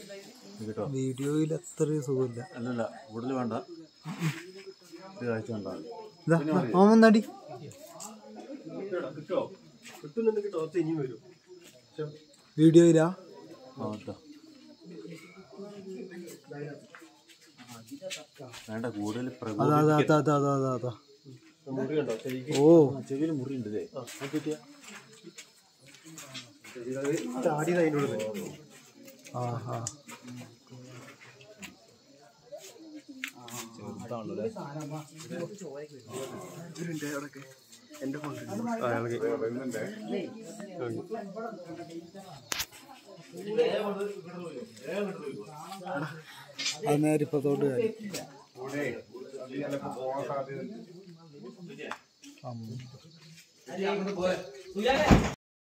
കേട്ടോ വീഡിയോയിൽ അത്ര സുഖമില്ല അല്ലല്ല കൂടുതൽ വേണ്ട ഒരു കാഴ്ച ഉണ്ടാകും ഇതാ ഓമൻ നടി കിട്ടോ കിട്ടുന്നുണ്ടെങ്കിൽ ടോർച്ച് ഇനിയും വരും വീഡിയോയിലാ ആ കേട്ടോ വേണ്ട കൂടുതൽ അതാ അതാ അതാ അതാ അതാ അതാ അതാ മുറി കണ്ടോ ചെവിക്ക് ഓ ചെവിയിൽ മുറി ഉണ്ട് ഇതേ ചാടിയത് അതിൻ്റെ ഉള്ളിൽ ആ ആ എൻ്റെ ഫോൺ അയാൾക്ക് അത് നേരെ ഇപ്പത്തോട്ട് കാര്യം പോകാൻ സാധ്യത